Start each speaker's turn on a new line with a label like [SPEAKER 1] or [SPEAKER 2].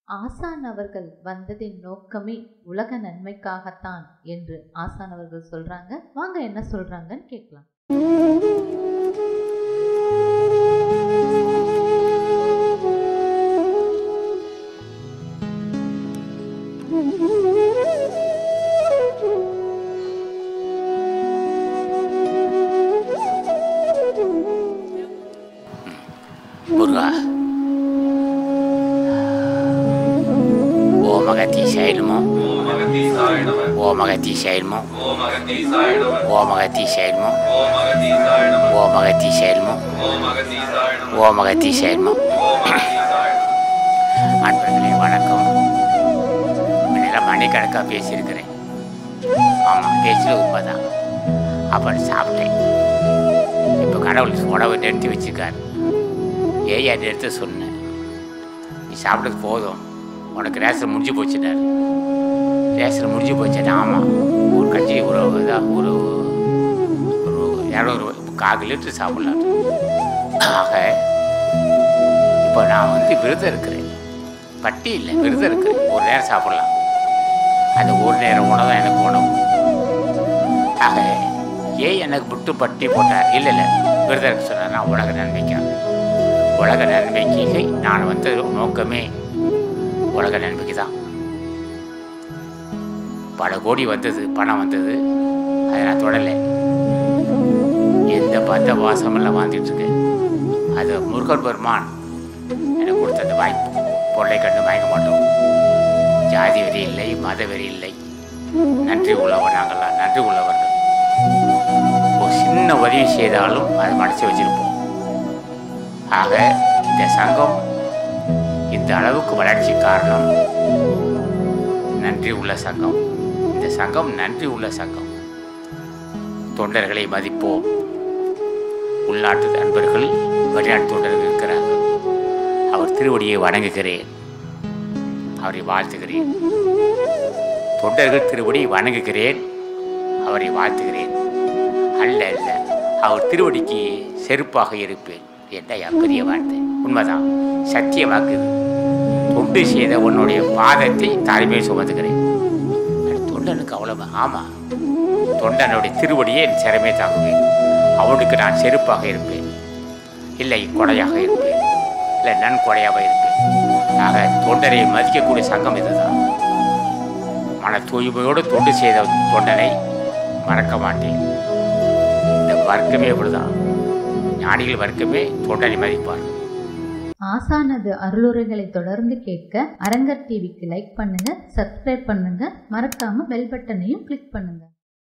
[SPEAKER 1] ஆசான் அவர்கள் வந்ததின் நோக்கமே உலக நன்மைக்காகத்தான் என்று ஆசான் அவர்கள் சொல்றாங்க வாங்க என்ன சொல்றாங்கன்னு கேட்கலாம்
[SPEAKER 2] முருகா ஓம் அகத்தீசாய நமோ
[SPEAKER 3] ஓம் அகத்தீசாய நம
[SPEAKER 2] ஓம் அகத்தீசாய நமோ
[SPEAKER 3] ஓம் அகத்தீசாய நம
[SPEAKER 2] ஓம் அகத்தீசாய நமோ
[SPEAKER 3] ஓம் அகத்தீசாய நம
[SPEAKER 2] ஓம் அகத்தீசாய நமோ
[SPEAKER 3] ஓம் அகத்தீசாய நம
[SPEAKER 2] ஓம் அகத்தீசாய நமோ
[SPEAKER 3] ஓம் அகத்தீசாய நம
[SPEAKER 2] அன்பர்களே வணக்கம் முன்னெல்லாம் மணிக்கணக்காக பேசியிருக்கிறேன் ஆமாம் பேசுறது உண்மைதான் அப்புறம் சாப்பிட்டேன் இப்போ கடவுள் உணவை நிறுத்தி வச்சிருக்காரு ஏயா நிறுத்த சொன்னேன் நீ சாப்பிட்டது போதும் உனக்கு ரேஷன் முடிஞ்சு போச்சுட்டார் ரேஷன் முடிஞ்சு போச்சு ஆமாம் ஒரு கஞ்சி ஒரு இதாக ஒரு ஒரு இரநூறு கால் லிட்டர் சாப்பிட்லாம் ஆக இப்போ நான் வந்து விரதம் இருக்கிறேன் பட்டி இல்லை விரதம் இருக்கிறேன் ஒரு நேரம் சாப்பிடலாம் அந்த ஒரு நேரம் உணவு தான் எனக்கு உணவு ஆக ஏன் எனக்கு விட்டு பட்டி போட்டார் இல்லை இல்லை விரதம் இருக்க சொன்னார் நான் உலக நன்மைக்காக உலக நன்மைக்கு நான் வந்து நோக்கமே உலக நன்மைக்கு தான் பல கோடி வந்தது பணம் வந்தது அதை நான் தொடலை எந்த பந்த வாசமெல்லாம் வாழ்ந்துட்டு இருக்கேன் அது முருகன் பெருமான் எனக்கு கொடுத்த அந்த வாய்ப்பு பொருளை கண்டு மயங்க மாட்டோம் ஜாதி வெறி இல்லை மத வெறி இல்லை நன்றி உள்ளவர் நாங்கள்லாம் நன்றி உள்ளவர்கள் ஒரு சின்ன உதவி செய்தாலும் அதை மனசு வச்சிருப்போம் ஆக இந்த சங்கம் இந்த அளவுக்கு வளர்ச்சி காரணம் நன்றி உள்ள சங்கம் இந்த சங்கம் நன்றி உள்ள சங்கம் தொண்டர்களை மதிப்போம் உள்நாட்டு நண்பர்கள் வெளிநாட்டு தொண்டர்கள் இருக்கிறார்கள் அவர் திருவடியை வணங்குகிறேன் அவரை வாழ்த்துகிறேன் தொண்டர்கள் திருவடியை வணங்குகிறேன் அவரை வாழ்த்துகிறேன் அல்ல அல்ல அவர் திருவடிக்கு செருப்பாக இருப்பேன் என்ன பெரிய வார்த்தை உண்மைதான் சத்தியமாக்குது தொண்டு செய்த உன்னுடைய பாதத்தை தலைமையில் சுமந்துக்கிறேன் அது தொண்டனுக்கு அவ்வளவு ஆமாம் தொண்டனுடைய திருவடியை என் சிறமே தாங்குவேன் அவனுக்கு நான் செருப்பாக இருப்பேன் இல்லை கொடையாக இருப்பேன் இல்லை நன்கொடையாக இருப்பேன் ஆக தொண்டரை மதிக்கக்கூடிய சங்கம் இதுதான் மன தூய்மையோடு தொண்டு செய்த தொண்டனை மறக்க மாட்டேன் இந்த வர்க்கமே அப்படிதான் ஞானிகள் வர்க்கமே தொண்டனை மதிப்பார்
[SPEAKER 1] ஆசானது அருளுரைகளை தொடர்ந்து கேட்க அரங்கர் டிவிக்கு லைக் பண்ணுங்க சப்ஸ்கிரைப் பண்ணுங்க மறக்காம பெல் பட்டனையும் கிளிக் பண்ணுங்க